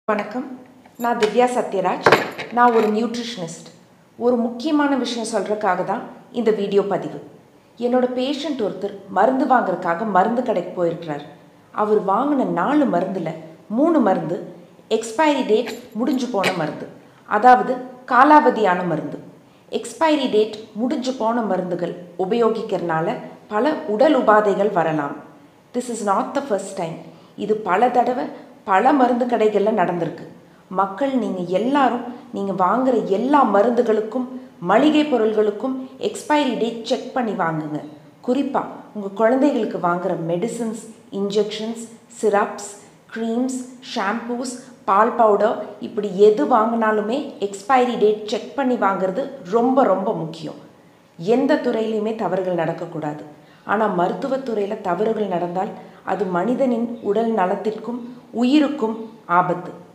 வணக்கம் நான் திவ்யா சத்யராஜ் நான் ஒரு நியூட்ரிஷனிஸ்ட் ஒரு முக்கியமான விஷயம் சொல்கிறதுக்காக தான் இந்த வீடியோ பதிவு என்னோட பேஷண்ட் ஒருத்தர் மருந்து வாங்குறதுக்காக மருந்து கடைக்கு போயிருக்கிறார் அவர் வாங்கின நாலு மருந்தில் மூணு மருந்து எக்ஸ்பைரி டேட் முடிஞ்சு போன மருந்து அதாவது காலாவதியான மருந்து எக்ஸ்பைரி டேட் முடிஞ்சு போன மருந்துகள் உபயோகிக்கிறனால பல உடல் உபாதைகள் வரலாம் this is not the first time இது பல தடவை பல மருந்து கடைகளில் நடந்திருக்கு மக்கள் நீங்கள் எல்லாரும் நீங்கள் வாங்குற எல்லா மருந்துகளுக்கும் மளிகை பொருள்களுக்கும் எக்ஸ்பைரி டேட் செக் பண்ணி வாங்குங்க குறிப்பாக உங்கள் குழந்தைகளுக்கு வாங்குற medicines injections syrups creams shampoos பால் பவுடர் இப்படி எது வாங்கினாலுமே எக்ஸ்பைரி டேட் செக் பண்ணி வாங்குறது ரொம்ப ரொம்ப முக்கியம் எந்த துறையிலையுமே தவறுகள் நடக்கக்கூடாது ஆனால் மருத்துவத்துறையில் தவறுகள் நடந்தால் அது மனிதனின் உடல் நலத்திற்கும் உயிருக்கும் ஆபத்து